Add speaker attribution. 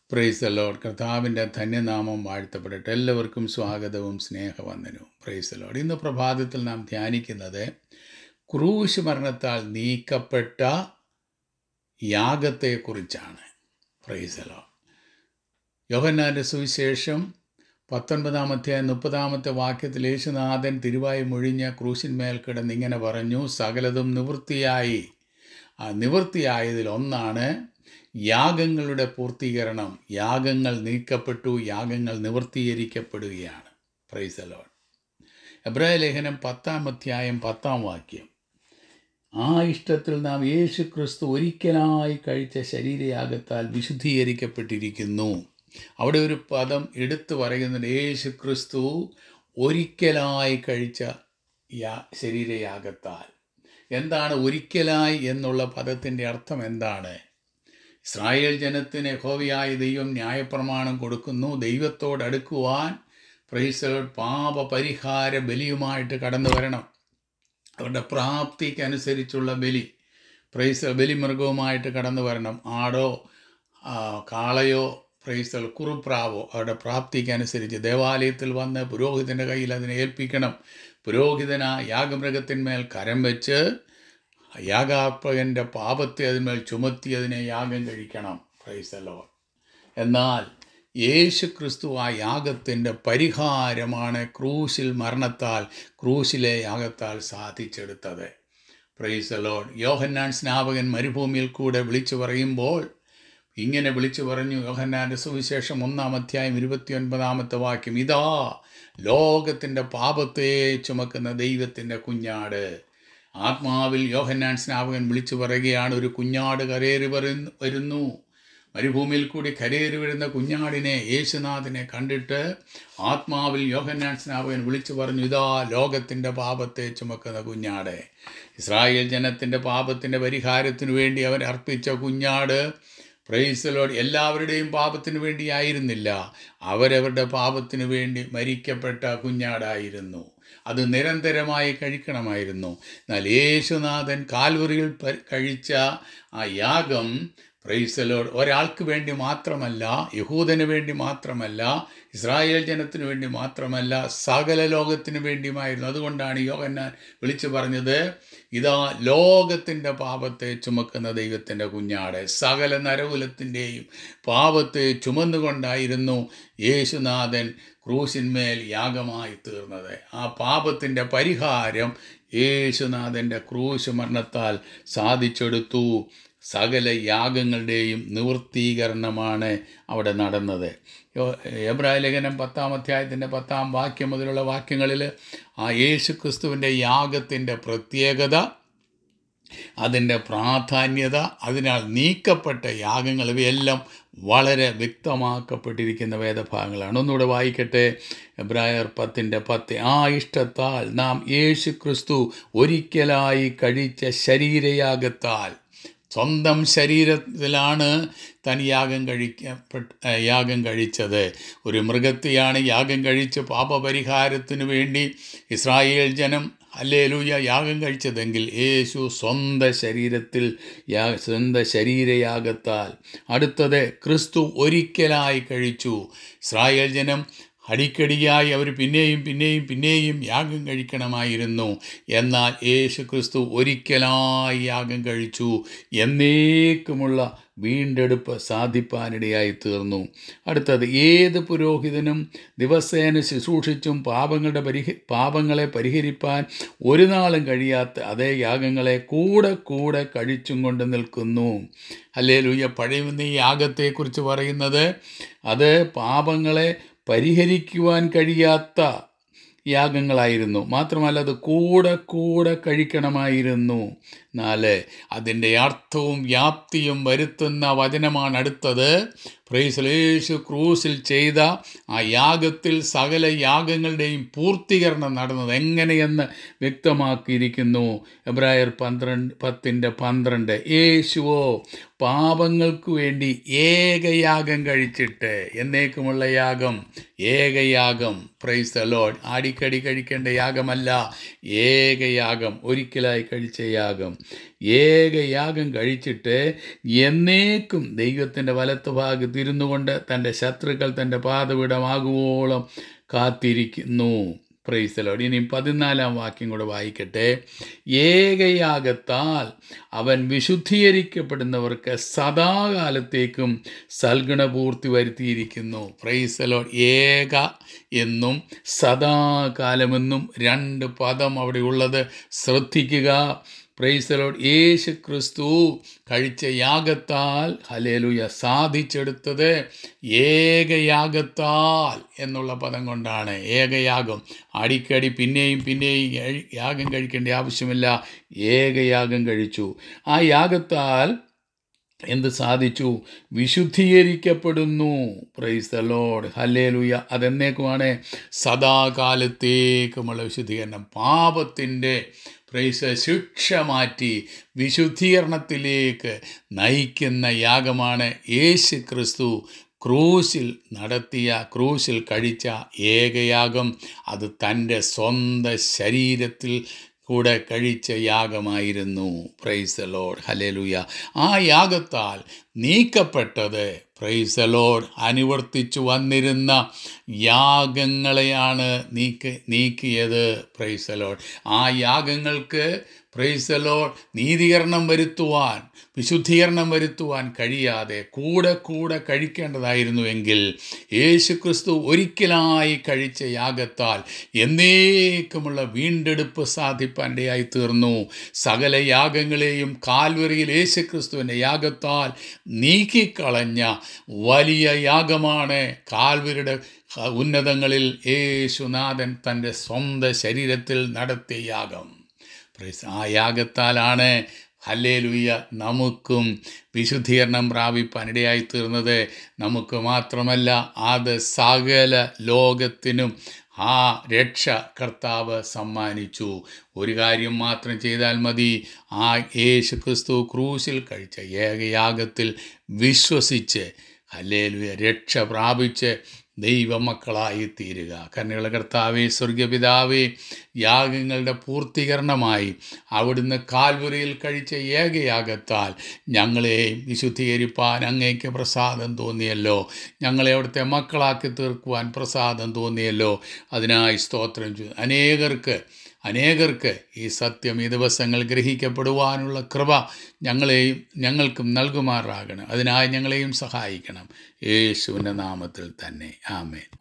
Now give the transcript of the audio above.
Speaker 1: price load കർത്താവിൻ്റെ ധന്യനാമം വാഴ്ത്തപ്പെടട്ടെ എല്ലാവർക്കും സ്വാഗതവും സ്നേഹവന്ദനവും പ്രൈസ് ലോഡ് ഇന്ന് പ്രഭാതത്തിൽ നാം ധ്യാനിക്കുന്നത് ക്രൂശ് മരണത്താൽ നീക്കപ്പെട്ട യാഗത്തെക്കുറിച്ചാണ് പ്രൈസ് ലോഡ് യോഹന്നാൻ്റെ സുവിശേഷം പത്തൊൻപതാമത്തെ മുപ്പതാമത്തെ വാക്യത്തിൽ യേശുനാഥൻ തിരുവായി മൊഴിഞ്ഞ ക്രൂശിന്മേൽ കിടന്ന് ഇങ്ങനെ പറഞ്ഞു സകലതും നിവൃത്തിയായി ആ നിവൃത്തിയായതിൽ ഒന്നാണ് യാഗങ്ങളുടെ പൂർത്തീകരണം യാഗങ്ങൾ നീക്കപ്പെട്ടു യാഗങ്ങൾ നിവൃത്തീകരിക്കപ്പെടുകയാണ് പ്രൈസലോൺ എബ്രായ ലേഖനം പത്താം അധ്യായം പത്താം വാക്യം ആ ഇഷ്ടത്തിൽ നാം യേശു ക്രിസ്തു ഒരിക്കലായി കഴിച്ച ശരീരയാഗത്താൽ വിശുദ്ധീകരിക്കപ്പെട്ടിരിക്കുന്നു അവിടെ ഒരു പദം എടുത്തു പറയുന്നുണ്ട് യേശു ക്രിസ്തു ഒരിക്കലായി കഴിച്ച യാ ശരീരയാഗത്താൽ എന്താണ് ഒരിക്കലായി എന്നുള്ള പദത്തിൻ്റെ അർത്ഥം എന്താണ് ഇസ്രായേൽ ജനത്തിന് യഹോവയായ ദൈവം ന്യായപ്രമാണം കൊടുക്കുന്നു ദൈവത്തോട് അടുക്കുവാൻ പ്രൈസലോട് പാപ പരിഹാര ബലിയുമായിട്ട് കടന്നു വരണം അവരുടെ പ്രാപ്തിക്കനുസരിച്ചുള്ള ബലി പ്രൈസ് ബലിമൃഗവുമായിട്ട് കടന്നു വരണം ആടോ ആ, കാളയോ പ്രൈസൽ കുറുപ്രാവോ അവരുടെ പ്രാപ്തിക്കനുസരിച്ച് ദേവാലയത്തിൽ വന്ന് പുരോഹിതൻ്റെ കയ്യിൽ അതിനെ ഏൽപ്പിക്കണം പുരോഹിതന യാഗമൃഗത്തിന്മേൽ കരം വെച്ച് യാഗാർപ്പകൻ്റെ പാപത്തെ അതിന്മേൽ ചുമത്തി അതിനെ യാഗം കഴിക്കണം പ്രൈസലോ എന്നാൽ യേശു ക്രിസ്തു ആ യാഗത്തിൻ്റെ പരിഹാരമാണ് ക്രൂശിൽ മരണത്താൽ ക്രൂശിലെ യാഗത്താൽ സാധിച്ചെടുത്തത് പ്രൈസലോൺ യോഹന്നാൻ സ്നാപകൻ മരുഭൂമിയിൽ കൂടെ വിളിച്ചു പറയുമ്പോൾ ഇങ്ങനെ വിളിച്ചു പറഞ്ഞു യോഹന്നാൻ്റെ സുവിശേഷം ഒന്നാം അധ്യായം ഇരുപത്തിയൊൻപതാമത്തെ വാക്യം ഇതാ ലോകത്തിൻ്റെ പാപത്തെ ചുമക്കുന്ന ദൈവത്തിൻ്റെ കുഞ്ഞാട് ആത്മാവിൽ യോഹന്നാൻ സ്നാപകൻ വിളിച്ചു പറയുകയാണ് ഒരു കുഞ്ഞാട് കരേറി വരുന്നു വരുന്നു മരുഭൂമിയിൽ കൂടി കരേറി വരുന്ന കുഞ്ഞാടിനെ യേശുനാഥിനെ കണ്ടിട്ട് ആത്മാവിൽ യോഹന്നാൻ സ്നാപകൻ വിളിച്ചു പറഞ്ഞു ഇതാ ലോകത്തിൻ്റെ പാപത്തെ ചുമക്കുന്ന കുഞ്ഞാട് ഇസ്രായേൽ ജനത്തിൻ്റെ പാപത്തിൻ്റെ പരിഹാരത്തിനു വേണ്ടി അവർ അർപ്പിച്ച കുഞ്ഞാട് പ്രൈസലോട് എല്ലാവരുടെയും പാപത്തിനു വേണ്ടിയായിരുന്നില്ല അവരവരുടെ പാപത്തിനു വേണ്ടി മരിക്കപ്പെട്ട കുഞ്ഞാടായിരുന്നു അത് നിരന്തരമായി കഴിക്കണമായിരുന്നു എന്നാൽ യേശുനാഥൻ കാൽവറിയിൽ പ- കഴിച്ച ആ യാഗം പ്രൈസലോട് ഒരാൾക്ക് വേണ്ടി മാത്രമല്ല യഹൂദന് വേണ്ടി മാത്രമല്ല ഇസ്രായേൽ ജനത്തിന് വേണ്ടി മാത്രമല്ല സകല ലോകത്തിന് വേണ്ടിയുമായിരുന്നു അതുകൊണ്ടാണ് യോഹന്നാൻ വിളിച്ചു പറഞ്ഞത് ഇതാ ലോകത്തിൻ്റെ പാപത്തെ ചുമക്കുന്ന ദൈവത്തിൻ്റെ കുഞ്ഞാട് സകല നരകുലത്തിൻ്റെയും പാപത്തെ ചുമന്നുകൊണ്ടായിരുന്നു യേശുനാഥൻ ക്രൂശിന്മേൽ യാഗമായി തീർന്നത് ആ പാപത്തിൻ്റെ പരിഹാരം യേശുനാഥൻ്റെ ക്രൂശ് മരണത്താൽ സാധിച്ചെടുത്തു സകല യാഗങ്ങളുടെയും നിവൃത്തീകരണമാണ് അവിടെ നടന്നത് യോ- എബ്രായ ലേഖനം പത്താം അധ്യായത്തിൻ്റെ പത്താം വാക്യം മുതലുള്ള വാക്യങ്ങളിൽ ആ യേശു ക്രിസ്തുവിൻ്റെ യാഗത്തിൻ്റെ പ്രത്യേകത അതിൻ്റെ പ്രാധാന്യത അതിനാൽ നീക്കപ്പെട്ട യാഗങ്ങൾ ഇവയെല്ലാം വളരെ വ്യക്തമാക്കപ്പെട്ടിരിക്കുന്ന വേദഭാഗങ്ങളാണ് ഒന്നുകൂടെ വായിക്കട്ടെ എബ്രായർ പത്തിൻ്റെ പത്ത് ആ ഇഷ്ടത്താൽ നാം യേശു ക്രിസ്തു ഒരിക്കലായി കഴിച്ച ശരീരയാഗത്താൽ സ്വന്തം ശരീരത്തിലാണ് താൻ യാഗം കഴിക്കപ്പെട്ട ഏഹ് യാഗം കഴിച്ചത് ഒരു മൃഗത്തെയാണ് യാഗം കഴിച്ച് പാപപരിഹാരത്തിനു വേണ്ടി ഇസ്രായേൽ ജനം ഹല്ലേലൂയ യാഗം കഴിച്ചതെങ്കിൽ യേശു സ്വന്തം ശരീരത്തിൽ യാ സ്വന്തം ശരീരയാഗത്താൽ അടുത്തത് ക്രിസ്തു ഒരിക്കലായി കഴിച്ചു ഇസ്രായേൽ ജനം അടിക്കടിയായി അവർ പിന്നെയും പിന്നെയും പിന്നെയും യാഗം കഴിക്കണമായിരുന്നു എന്നാൽ യേശു ക്രിസ്തു ഒരിക്കലായി യാഗം കഴിച്ചു എന്നേക്കുമുള്ള വീണ്ടെടുപ്പ് സാധിപ്പാനിടയായി തീർന്നു അടുത്തത് ഏത് പുരോഹിതനും ദിവസേന ശുശ്രൂഷിച്ചും പാപങ്ങളുടെ പരിഹ പാപങ്ങളെ പരിഹരിപ്പാൻ ഒരു നാളും കഴിയാത്ത അതേ യാഗങ്ങളെ കൂടെ കൂടെ കഴിച്ചും കൊണ്ട് നിൽക്കുന്നു അല്ലേ ലൂയ പഴയ ഈ യാഗത്തെക്കുറിച്ച് പറയുന്നത് അത് പാപങ്ങളെ പരിഹരിക്കുവാൻ കഴിയാത്ത യാഗങ്ങളായിരുന്നു മാത്രമല്ല അത് കൂടെ കൂടെ കഴിക്കണമായിരുന്നു നാല് അതിൻ്റെ അർത്ഥവും വ്യാപ്തിയും വരുത്തുന്ന വചനമാണ് അടുത്തത് പ്രൈസലേശു ക്രൂസിൽ ചെയ്ത ആ യാഗത്തിൽ സകല യാഗങ്ങളുടെയും പൂർത്തീകരണം നടന്നത് എങ്ങനെയെന്ന് വ്യക്തമാക്കിയിരിക്കുന്നു എബ്രായർ പന്ത്രണ്ട് പത്തിൻ്റെ പന്ത്രണ്ട് യേശുവോ പാപങ്ങൾക്ക് വേണ്ടി ഏകയാഗം കഴിച്ചിട്ട് എന്നേക്കുമുള്ള യാഗം ഏകയാഗം പ്രൈസ് ദ ലോഡ് ആടിക്കടി കഴിക്കേണ്ട യാഗമല്ല ഏകയാഗം ഒരിക്കലായി കഴിച്ച യാഗം ഏകയാഗം കഴിച്ചിട്ട് എന്നേക്കും ദൈവത്തിൻ്റെ വലത്ത് ഭാഗത്ത് ഇരുന്നു കൊണ്ട് തൻ്റെ ശത്രുക്കൾ തൻ്റെ പാതവിടമാകുവോളം കാത്തിരിക്കുന്നു പ്രൈസലോട് ഇനി പതിനാലാം വാക്യം കൂടെ വായിക്കട്ടെ ഏകയാഗത്താൽ അവൻ വിശുദ്ധീകരിക്കപ്പെടുന്നവർക്ക് സദാകാലത്തേക്കും സൽഗുണപൂർത്തി വരുത്തിയിരിക്കുന്നു പ്രൈസലോട് ഏക എന്നും സദാകാലമെന്നും രണ്ട് പദം അവിടെ ഉള്ളത് ശ്രദ്ധിക്കുക പ്രൈസലോട് യേശു ക്രിസ്തു കഴിച്ച യാഗത്താൽ ഹലേലുയ സാധിച്ചെടുത്തത് ഏകയാഗത്താൽ എന്നുള്ള പദം കൊണ്ടാണ് ഏകയാഗം അടിക്കടി പിന്നെയും പിന്നെയും കഴി- യാഗം കഴിക്കേണ്ട ആവശ്യമില്ല ഏകയാഗം കഴിച്ചു ആ യാഗത്താൽ എന്ത് സാധിച്ചു വിശുദ്ധീകരിക്കപ്പെടുന്നു പ്രൈസ് ദ ലോഡ് ഹല്ലേലൂയ അതെന്നേക്കുമാണ് സദാകാലത്തേക്കുമുള്ള വിശുദ്ധീകരണം പാപത്തിൻ്റെ പ്രൈസ് ശിക്ഷ മാറ്റി വിശുദ്ധീകരണത്തിലേക്ക് നയിക്കുന്ന യാഗമാണ് യേശു ക്രിസ്തു ക്രൂശിൽ നടത്തിയ ക്രൂശിൽ കഴിച്ച ഏകയാഗം അത് തൻ്റെ സ്വന്തം ശരീരത്തിൽ കൂടെ കഴിച്ച യാഗമായിരുന്നു പ്രൈസ് ലോഡ് ഹലേലുയ ആ യാഗത്താൽ നീക്കപ്പെട്ടത് പ്രൈസ് ലോഡ് അനുവർത്തിച്ചു വന്നിരുന്ന യാഗങ്ങളെയാണ് നീക്കി നീക്കിയത് പ്രൈസ് ലോഡ് ആ യാഗങ്ങൾക്ക് പ്രൈസ് ലോഡ് നീതീകരണം വരുത്തുവാൻ വിശുദ്ധീകരണം വരുത്തുവാൻ കഴിയാതെ കൂടെ കൂടെ കഴിക്കേണ്ടതായിരുന്നുവെങ്കിൽ യേശുക്രിസ്തു ഒരിക്കലായി കഴിച്ച യാഗത്താൽ എന്നേക്കുമുള്ള വീണ്ടെടുപ്പ് സാധിപ്പാനിടയായി തീർന്നു സകല യാഗങ്ങളെയും കാൽവറിയിൽ യേശുക്രിസ്തുവിൻ്റെ യാഗത്താൽ നീക്കിക്കളഞ്ഞ വലിയ യാഗമാണ് കാൽവരിയുടെ ഉന്നതങ്ങളിൽ യേശുനാഥൻ തൻ്റെ സ്വന്തം ശരീരത്തിൽ നടത്തിയ യാഗം പ്രൈസ് ആ യാഗത്താലാണ് ഹല്ലേലൂയ നമുക്കും വിശുദ്ധീകരണം പ്രാപിപ്പാൻ ഇടയായി തീർന്നത് നമുക്ക് മാത്രമല്ല അത് സകല ലോകത്തിനും ആ രക്ഷ കർത്താവ് സമ്മാനിച്ചു ഒരു കാര്യം മാത്രം ചെയ്താൽ മതി ആ യേശു ക്രിസ്തു ക്രൂശിൽ കഴിച്ച ഏകയാഗത്തിൽ വിശ്വസിച്ച് ഹല്ലേലൂയ രക്ഷ പ്രാപിച്ച് ദൈവമക്കളായി തീരുക കന്യകള കർത്താവേ സ്വർഗപിതാവേ യാഗങ്ങളുടെ പൂർത്തീകരണമായി അവിടുന്ന് കാൽവരിയിൽ കഴിച്ച ഏകയാഗത്താൽ ഞങ്ങളെ വിശുദ്ധീകരിപ്പാൻ അങ്ങേക്ക് പ്രസാദം തോന്നിയല്ലോ ഞങ്ങളെ അവിടുത്തെ മക്കളാക്കി തീർക്കുവാൻ പ്രസാദം തോന്നിയല്ലോ അതിനായി സ്തോത്രം ചെയ്തു അനേകർക്ക് അനേകർക്ക് ഈ സത്യം ഈ ദിവസങ്ങൾ ഗ്രഹിക്കപ്പെടുവാനുള്ള കൃപ ഞങ്ങളെയും ഞങ്ങൾക്കും നൽകുമാറാകണം അതിനായി ഞങ്ങളെയും സഹായിക്കണം യേശുവിൻ്റെ നാമത്തിൽ തന്നെ ആമേൻ